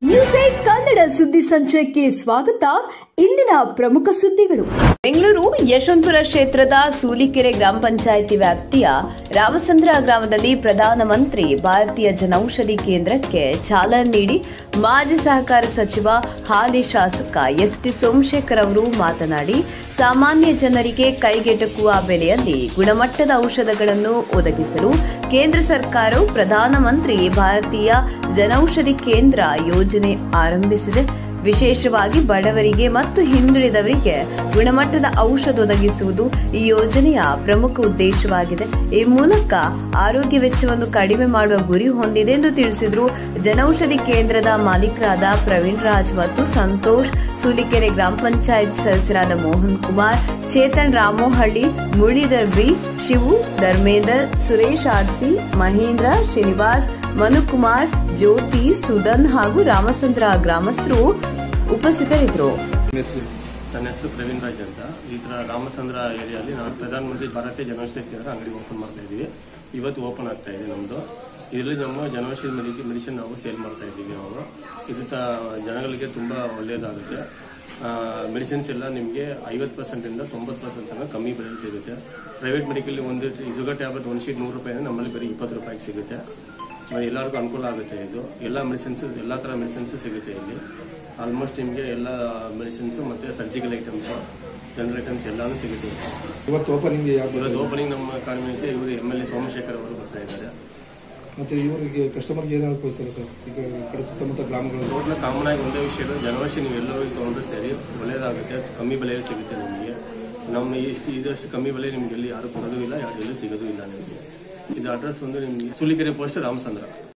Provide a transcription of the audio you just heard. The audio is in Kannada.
ನ್ಯೂಸ್ ಏಟ್ ಕನ್ನಡ ಸುದ್ದಿ ಸಂಚಯಕ್ಕೆ ಸ್ವಾಗತ ಇಂದಿನ ಪ್ರಮುಖ ಸುದ್ದಿಗಳು ಬೆಂಗಳೂರು ಯಶವಂತಪುರ ಕ್ಷೇತ್ರದ ಸೂಲಿಕೆರೆ ಗ್ರಾಮ ಪಂಚಾಯಿತಿ ವ್ಯಾಪ್ತಿಯ ರಾಮಚಂದ್ರ ಗ್ರಾಮದಲ್ಲಿ ಪ್ರಧಾನಮಂತ್ರಿ ಭಾರತೀಯ ಜನೌಷಧಿ ಕೇಂದ್ರಕ್ಕೆ ಚಾಲನೆ ನೀಡಿ ಮಾಜಿ ಸಹಕಾರ ಸಚಿವ ಹಾಲಿ ಶಾಸಕ ಎಸ್ ಟಿ ಸೋಮಶೇಖರ್ ಅವರು ಮಾತನಾಡಿ ಸಾಮಾನ್ಯ ಜನರಿಗೆ ಕೈಗೆಟಕುವ ಬೆಲೆಯಲ್ಲಿ ಗುಣಮಟ್ಟದ ಔಷಧಗಳನ್ನು ಒದಗಿಸಲು ಕೇಂದ್ರ ಸರ್ಕಾರವು ಪ್ರಧಾನಮಂತ್ರಿ ಭಾರತೀಯ ಜನೌಷಧಿ ಕೇಂದ್ರ ಯೋಜನೆ ಆರಂಭಿಸಿದೆ ವಿಶೇಷವಾಗಿ ಬಡವರಿಗೆ ಮತ್ತು ಹಿಂದುಳಿದವರಿಗೆ ಗುಣಮಟ್ಟದ ಔಷಧ ಒದಗಿಸುವುದು ಈ ಯೋಜನೆಯ ಪ್ರಮುಖ ಉದ್ದೇಶವಾಗಿದೆ ಈ ಮೂಲಕ ಆರೋಗ್ಯ ವೆಚ್ಚವನ್ನು ಕಡಿಮೆ ಮಾಡುವ ಗುರಿ ಹೊಂದಿದೆ ಎಂದು ತಿಳಿಸಿದರು ಜನೌಷಧಿ ಕೇಂದ್ರದ ಮಾಲೀಕರಾದ ಪ್ರವೀಣ್ ರಾಜ್ ಮತ್ತು ಸಂತೋಷ್ ಸೂಲಿಕೆರೆ ಗ್ರಾಮ ಪಂಚಾಯತ್ ಸದಸ್ಯರಾದ ಮೋಹನ್ ಕುಮಾರ್ ಚೇತನ್ ರಾಮೋಹಳ್ಳಿ ಮುರಳೀಧರ್ ಬಿ ಶಿವು ಧರ್ಮೇಂದರ್ ಸುರೇಶ್ ಆರ್ಸಿ ಮಹೇಂದ್ರ ಶ್ರೀನಿವಾಸ್ ಮನುಕುಮಾರ್ ಜ್ಯೋತಿ ಸುಧನ್ ಹಾಗೂ ರಾಮಚಂದ್ರ ಗ್ರಾಮಸ್ಥರು ಉಪಸ್ಥಿತರಿದ್ದರು ನನ್ನ ಹೆಸರು ನನ್ನ ಹೆಸರು ಪ್ರವೀಣ್ ರಾಜ್ ಅಂತ ಈ ಥರ ರಾಮಚಂದ್ರ ಏರಿಯಲ್ಲಿ ನಾವು ಪ್ರಧಾನಮಂತ್ರಿ ಭಾರತೀಯ ಜನೌಷಧಿ ಕೇಂದ್ರ ಅಂಗಡಿ ಓಪನ್ ಮಾಡ್ತಾ ಇದ್ದೀವಿ ಇವತ್ತು ಓಪನ್ ಆಗ್ತಾ ಇದೆ ನಮ್ಮದು ಇದರಲ್ಲಿ ನಮ್ಮ ಜನೌಷಧಿ ಮೆಡಿಕೆ ಮೆಡಿಸಿನ್ ನಾವು ಸೇಲ್ ಮಾಡ್ತಾ ಇದ್ದೀವಿ ನಾವು ಇದು ತ ಜನಗಳಿಗೆ ತುಂಬ ಒಳ್ಳೆಯದಾಗುತ್ತೆ ಮೆಡಿಸಿನ್ಸ್ ಎಲ್ಲ ನಿಮಗೆ ಐವತ್ತು ಪರ್ಸೆಂಟಿಂದ ತೊಂಬತ್ತು ಪರ್ಸೆಂಟ್ ತನಕ ಕಮ್ಮಿ ಬೆಲೆಯಲ್ಲಿ ಸಿಗುತ್ತೆ ಪ್ರೈವೇಟ್ ಮೆಡಿಕಲ್ಲಿ ಒಂದು ಶುಗರ್ ಟ್ಯಾಬ್ಲೆಟ್ ಒಂದು ಶೀಟ್ ನೂರು ರೂಪಾಯಿ ನಮ್ಮಲ್ಲಿ ಬರೀ ಇಪ್ಪತ್ತು ರೂಪಾಯಿಗೆ ಸಿಗುತ್ತೆ ಆಮೇಲೆ ಎಲ್ಲರಿಗೂ ಅನುಕೂಲ ಆಗುತ್ತೆ ಇದು ಎಲ್ಲ ಮೆಡಿಸಿನ್ಸು ಎಲ್ಲ ಥರ ಮೆಡಿಸಿನ್ಸು ಸಿಗುತ್ತೆ ಇಲ್ಲಿ ಆಲ್ಮೋಸ್ಟ್ ನಿಮಗೆ ಎಲ್ಲ ಮೆಡಿಸಿನ್ಸು ಮತ್ತು ಸರ್ಜಿಕಲ್ ಐಟಮ್ಸು ಜನರಲ್ ಐಟಮ್ಸ್ ಎಲ್ಲನೂ ಸಿಗುತ್ತೆ ಇವತ್ತು ಓಪನಿಂಗ್ ಯಾವ ಇವತ್ತು ಓಪನಿಂಗ್ ನಮ್ಮ ಕಾರ್ಮಿಕ ಇವರು ಎಮ್ ಎಲ್ ಎ ಸೋಮಶೇಖರ್ ಅವರು ಬರ್ತಾ ಇದ್ದಾರೆ ಮತ್ತೆ ಇವರಿಗೆ ಕಸ್ಟಮರ್ಗೆ ಏನಾದ್ರು ಕಳಿಸ್ತಾರೆ ಸರ್ ಈಗ ಈ ಕಡೆ ಸುತ್ತಮುತ್ತ ಗ್ರಾಮಗಳು ಟೋಟಲ್ ಕಾಮನ್ ಆಗಿ ಒಂದೇ ವಿಷಯ ಜನವರ್ಷಿ ನೀವು ಎಲ್ಲರೂ ತೊಗೊಂಡ್ರೆ ಸರಿ ಒಳ್ಳೇದಾಗುತ್ತೆ ಕಮ್ಮಿ ಬೆಲೆಯಲ್ಲಿ ಸಿಗುತ್ತೆ ನಿಮಗೆ ನಮ್ಮ ಇಷ್ಟು ಇದಷ್ಟು ಕಮ್ಮಿ ಬೆಲೆ ನಿಮ್ಗೆ ಎಲ್ಲಿ ಯಾರು ಕೊಡೋದು ಇಲ್ಲ ಯಾರು ಎಲ್ಲೂ ಸಿಗೋದು ಇಲ್ಲ ನಿಮಗೆ ಇದು ಅಡ್ರೆಸ್ ಒಂದು ನಿಮಗೆ ಸುಲಿಕೆರೆ ಪೋಸ್ಟ್ ರಾಮಚಂದ್ರ